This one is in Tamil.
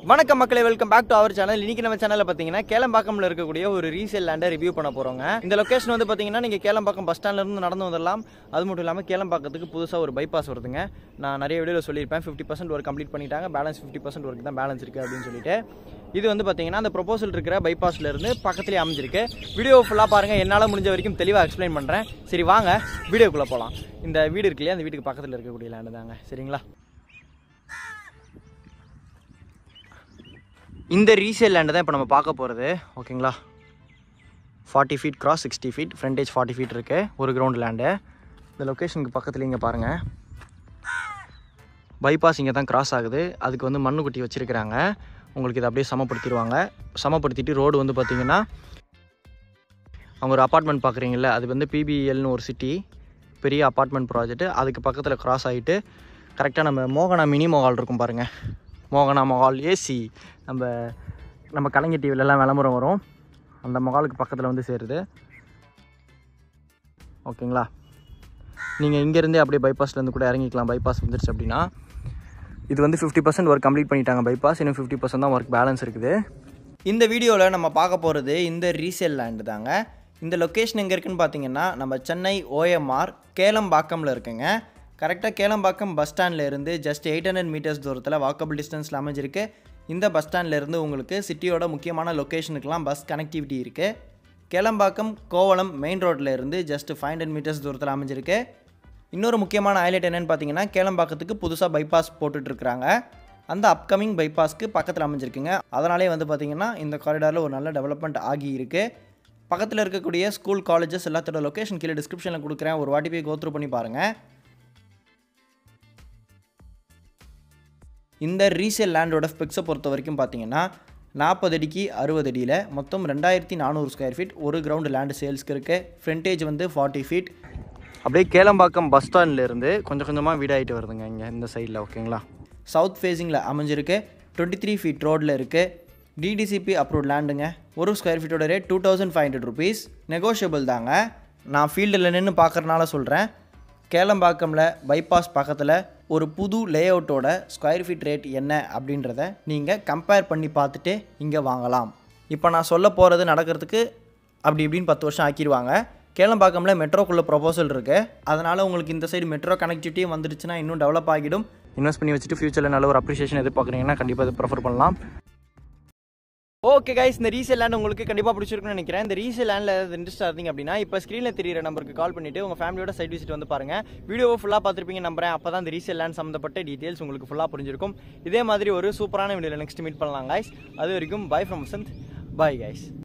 வணக்கம் மக்களே welcome back to our channel இன்னைக்கு நம்ம சேனல்ல பாத்தீங்கன்னா கேளம்பாக்கம்ல இருக்கக்கூடிய ஒரு ரீசேல் லேண்டை ரிவ்யூ பண்ண போறோங்க இந்த லொகேஷன் வந்து பாத்தீங்கன்னா நீங்க கேளம்பாக்கம் பஸ் ஸ்டாண்ட்ல இருந்து நடந்து வந்துடலாம் அது மட்டும் இல்லாம கேளம்பாக்கத்துக்கு புதுசா ஒரு பைபாஸ் வருதுங்க நான் நிறைய வீடியோவில் சொல்லியிருப்பேன் ஃபிஃப்டி பர்சன்ட் ஒர்க் கம்ப்ளீட் பண்ணிட்டாங்க பேலன்ஸ் ஃபிஃப்டி பர்சன்ட் ஒர்க் தான் பேலன்ஸ் இருக்கு அப்படின்னு சொல்லிட்டு இது வந்து பாத்தீங்கன்னா அந்த ப்ரொபோசல் இருக்கிற பைபாஸ்ல இருந்து பக்கத்துலேயே அமைஞ்சிருக்கு வீடியோ ஃபுல்லா பாருங்க என்னால முடிஞ்ச வரைக்கும் தெளிவா எக்ஸ்பிளைன் பண்றேன் சரி வாங்க வீடியோக்குள்ள போலாம் இந்த வீடு இருக்கு இல்லையா அந்த வீட்டுக்கு பக்கத்துல இருக்கக்கூடிய லேண்டு தாங்க சரிங்களா இந்த ரீசேல் லேண்டை தான் இப்போ நம்ம பார்க்க போகிறது ஓகேங்களா forty feet cross sixty feet frontage forty feet இருக்குது ஒரு கிரவுண்ட் லேண்டு இந்த லொக்கேஷனுக்கு பக்கத்தில் இங்கே பாருங்கள் பைபாஸ் இங்கே தான் கிராஸ் ஆகுது அதுக்கு வந்து மண்ணு குட்டி வச்சுருக்கிறாங்க உங்களுக்கு இதை அப்படியே சமப்படுத்திடுவாங்க சமப்படுத்திட்டு ரோடு வந்து பார்த்திங்கன்னா அவங்க ஒரு அப்பார்ட்மெண்ட் பார்க்குறீங்கல்ல அது வந்து பிபிஎல்னு ஒரு சிட்டி பெரிய அப்பார்ட்மெண்ட் ப்ராஜெக்ட் அதுக்கு பக்கத்தில் கிராஸ் ஆகிட்டு கரெக்டாக நம்ம மோகனா மினி மொகால் இருக்கும் பாருங்கள் மோகனா மொகால் ஏசி நம்ம நம்ம கலைஞர் டிவிலெலாம் விளம்பரம் வரும் அந்த மொகாலுக்கு பக்கத்தில் வந்து சேருது ஓகேங்களா நீங்கள் இங்கேருந்தே அப்படியே பைபாஸ்லேருந்து கூட இறங்கிக்கலாம் பைபாஸ் வந்துருச்சு அப்படின்னா இது வந்து ஃபிஃப்டி பர்சன்ட் ஒர்க் கம்ப்ளீட் பண்ணிட்டாங்க பைபாஸ் இன்னும் ஃபிஃப்டி பர்சன்ட் தான் ஒர்க் பேலன்ஸ் இருக்குது இந்த வீடியோவில் நம்ம பார்க்க போகிறது இந்த ரீசேல் லேண்டு தாங்க இந்த லொக்கேஷன் எங்கே இருக்குன்னு பார்த்தீங்கன்னா நம்ம சென்னை ஓஎம்ஆர் கேளம்பாக்கமில் இருக்குங்க கரெக்டாக கேளம்பாக்கம் பஸ் ஸ்டாண்டில் இருந்து ஜஸ்ட் எயிட் ஹண்ட்ரட் மீட்டர்ஸ் தூரத்தில் வாக்கபிள் டிஸ்டன்ஸில் அமைஞ்சிருக்கு இந்த பஸ் ஸ்டாண்ட்ல இருந்து உங்களுக்கு சிட்டியோட முக்கியமான லொக்கேஷனுக்கெலாம் பஸ் கனெக்டிவிட்டி இருக்குது கேளம்பாக்கம் கோவளம் மெயின் ரோட்டில் இருந்து ஜஸ்ட் ஃபைவ் ஹண்ட்ரட் மீட்டர்ஸ் தூரத்தில் அமைஞ்சிருக்கு இன்னொரு முக்கியமான ஹைலைட் என்னென்னு பார்த்தீங்கன்னா கேளம்பாக்கத்துக்கு புதுசாக பைபாஸ் போட்டுட்ருக்குறாங்க அந்த அப்கமிங் பைபாஸ்க்கு பக்கத்தில் அமைஞ்சிருக்குங்க அதனாலே வந்து பார்த்திங்கன்னா இந்த காரிடாரில் ஒரு நல்ல டெவலப்மெண்ட் ஆகி இருக்குது பக்கத்தில் இருக்கக்கூடிய ஸ்கூல் காலேஜஸ் எல்லாத்தோட லொக்கேஷன் கீழே டிஸ்கிரிப்ஷனில் கொடுக்குறேன் ஒரு வாட்டி போய் கோத்ரூ பண்ணி பாருங்கள் இந்த ரீசேல் லேண்டோட ஸ்பெக்ஸை பொறுத்த வரைக்கும் பார்த்தீங்கன்னா நாற்பது அடிக்கு அறுபது அடியில் மொத்தம் ரெண்டாயிரத்தி நானூறு ஸ்கொயர் ஃபீட் ஒரு கிரவுண்டு லேண்டு சேல்ஸ்க்கு இருக்குது ஃப்ரண்டேஜ் வந்து ஃபார்ட்டி ஃபீட் அப்படியே கேளம்பாக்கம் பஸ் ஸ்டாண்ட்லேருந்து கொஞ்சம் கொஞ்சமாக வீடாகிட்டு வருதுங்க இங்கே இந்த சைடில் ஓகேங்களா சவுத் ஃபேஸிங்கில் அமைஞ்சிருக்கு டுவெண்ட்டி த்ரீ ஃபீட் ரோடில் இருக்குது டிடிசிபி அப்ரூவ்ட் லேண்டுங்க ஒரு ஸ்கொயர் ஃபீட்டோட rate two thousand five hundred rupees negotiable தாங்க நான் ஃபீல்டில் நின்று பார்க்குறனால சொல்கிறேன் கேளம்பாக்கமில் பைபாஸ் பக்கத்தில் ஒரு புது லேஅவுட்டோட ஸ்கொயர் ஃபீட் ரேட் என்ன அப்படின்றத நீங்கள் கம்பேர் பண்ணி பார்த்துட்டு இங்கே வாங்கலாம் இப்போ நான் சொல்ல போகிறது நடக்கிறதுக்கு அப்படி இப்படின்னு பத்து வருஷம் ஆக்கிடுவாங்க கேளம்பாக்கமில் மெட்ரோக்குள்ளே ப்ரொபோசல் இருக்குது அதனால் உங்களுக்கு இந்த சைடு மெட்ரோ கனெக்டிவிட்டியும் வந்துருச்சுன்னா இன்னும் டெவலப் ஆகிடும் இன்வெஸ்ட் பண்ணி வச்சுட்டு ஃபியூச்சரில் நல்ல ஒரு அப்ரிஷியேஷன் எதிர்பார்க்குறீங்கன்னா கண்டிப்பாக இது ப்ரிஃபர் பண்ணலாம் ஓகே கைஸ் இந்த ரீசேல் லேண்ட் உங்களுக்கு கண்டிப்பாக பிடிச்சிருக்குன்னு நினைக்கிறேன் இந்த ரீசேல் லேண்டில் ஏதாவது இன்ட்ரெஸ்ட் இருந்தீங்க அப்படின்னா இப்போ ஸ்க்ரீனில் தெரியிற நம்பருக்கு கால் பண்ணிட்டு உங்கள் ஃபேமிலியோட சைட் விசிட் வந்து பாருங்க வீடியோவை ஃபுல்லாக பார்த்துருப்பீங்க நம்புறேன் அப்போ தான் இந்த ரீசேல் லேண்ட் சம்மந்தப்பட்ட டீட்டெயில்ஸ் உங்களுக்கு ஃபுல்லாக புரிஞ்சிருக்கும் இதே மாதிரி ஒரு சூப்பரான வீடியோவில் நெக்ஸ்ட் மீட் பண்ணலாம் கைஸ் அது வரைக்கும் bye from Vasanth bye guys